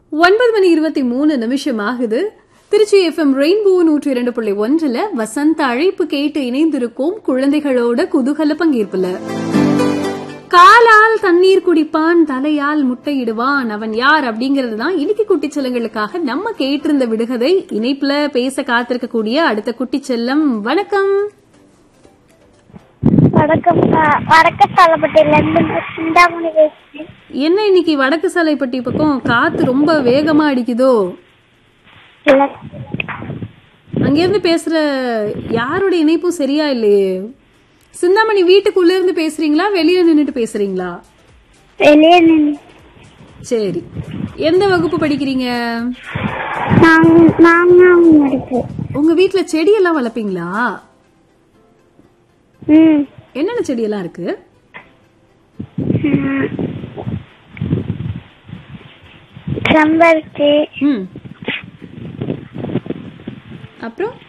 ஒன்பது மணி இருபத்தி மூணு நிமிஷம் ஆகுது திருச்சி எஃப்எம் ரெயின்போ நூற்றி இரண்டு புள்ளி ஒன்றுல வசந்த அழைப்பு கேட்டு இணைந்திருக்கும் குழந்தைகளோட குதூகல பங்கேற்புல காலால் தண்ணீர் குடிப்பான் தலையால் முட்டையிடுவான் அவன் யார் அப்படிங்கிறது தான் இன்னைக்கு குட்டிச்செல்லங்களுக்காக நம்ம கேட்டிருந்த விடுகதை இணைப்புல பேச காத்திருக்கக்கூடிய அடுத்த குட்டிச்செல்லம் வணக்கம் வணக்கம் அஹ், வடக்க சாலப்பட்டியில இருந்து சிந்தாமணி பேசுறேன் என்ன இன்னைக்கு வடக்கு சாலைப்பட்டி பக்கம் காத்து ரொம்ப வேகமா அடிக்குதோ இல்ல அங்கிருந்து பேசுற யாரோட இணைப்பும் சரியா இல்லையே சிந்தாமணி வீட்டுக்குள்ள இருந்து பேசுறீங்களா வெளியில நின்னுட்டு பேசுறீங்களா வெளியே நின்று சரி எந்த வகுப்பு படிக்கிறீங்க நாங்க நாங்க நடிப்போம் உங்க வீட்ல செடியெல்லாம் வளர்ப்பீங்களா ம் என்னென்ன செடியெல்லாம் இருக்கு ம். செம்பருத்தி ம் அப்புறம்